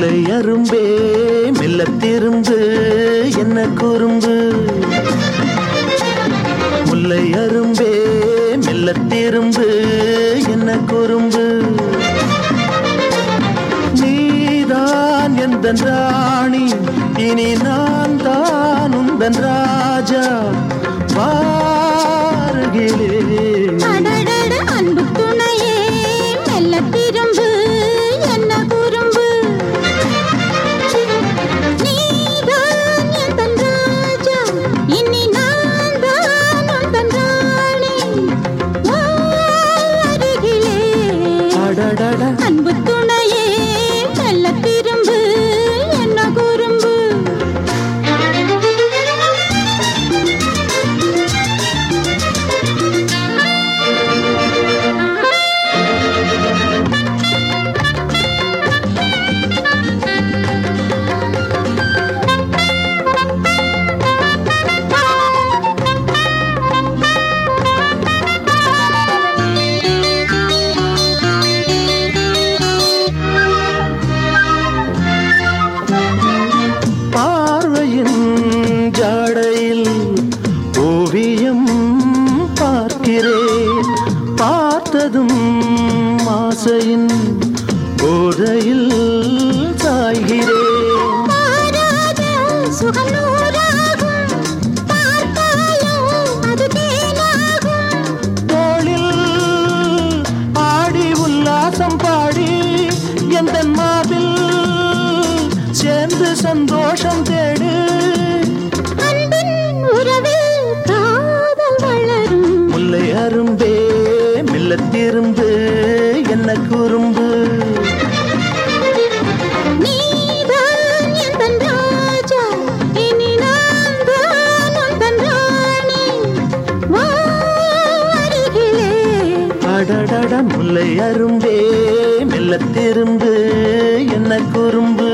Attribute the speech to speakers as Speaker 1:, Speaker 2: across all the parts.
Speaker 1: முல்லை அரும்பே மெல்ல திரும்பு என்ன குறும்பு முல்லை அரும்பே மெல்ல திரும்பு என்ன குறும்பு நீதான் எந்த ராணி இனி நான் தான் உந்தன் ராஜா வாருகிலே
Speaker 2: அடடட அன்பு துணையே மெல்ல திரும்பு என்ன குறும்பு நீதான் எந்தன் ராஜா இனி நான் தான் உந்தன் ராணி வா அருகிலே
Speaker 1: அடடட
Speaker 2: அன்பு துணையே மெல்ல திரும்பு என்ன குறும்பு
Speaker 1: பார்வையின் ஜாடையில் ஓவியம் பார்க்கிறேன் பார்த்ததும் ஆசையின் போதையில் சாய்கிறேன்
Speaker 2: பாராத சுகம் நூறாகும் பார்த்தாலும் அது தேனாகும்
Speaker 1: தோளில் ஆடி உல்லாசம் பாடி எந்த மார்பில் சேர்ந்து சந்தோஷம் தேடு
Speaker 2: அன்பின் உறவில் காதல் வளரும்
Speaker 1: முல்லை அரும்பே மெல்ல திரும்பு என்ன குறும்பு
Speaker 2: நீதான் எந்தன் ராஜா இனி நான் தான் உந்தன் ராணி வா அருகிலே
Speaker 1: அடடட முல்லை அரும்பே மெல்ல திரும்பு என்ன குறும்பு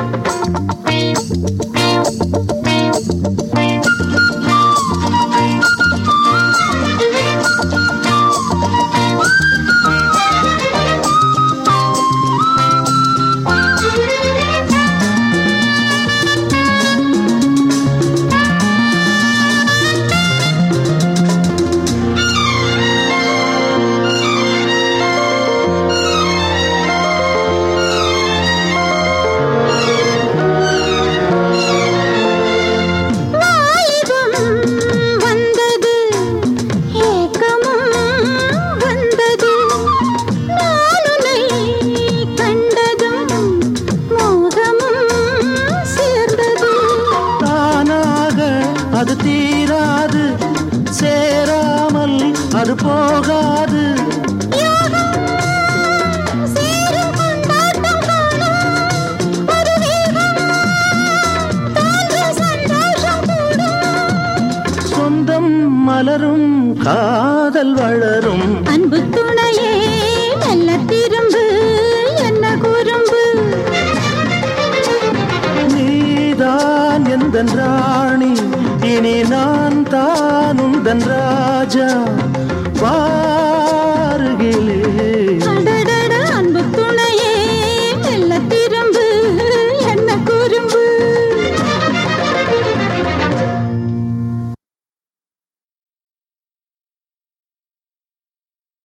Speaker 2: வாலிபம் வந்தது ஏக்கமும் வந்தது நான் உன்னை கண்டதும் மோகமும் சேர்ந்தது
Speaker 1: தானாக அது தீராது சேராமல் அது போகாது
Speaker 2: சேரும் கொண்டாட்டம் காணும் ஒரு வேகம் தோன்ற சந்தோஷம் கூடும்
Speaker 1: சொந்தம் மலரும் காதல் வளரும்
Speaker 2: அன்பு துணையே மெல்ல திரும்பு என்ன குறும்பு
Speaker 1: நீதான் எந்த ராணி இனி நான் தான் உந்தன் ராஜா வா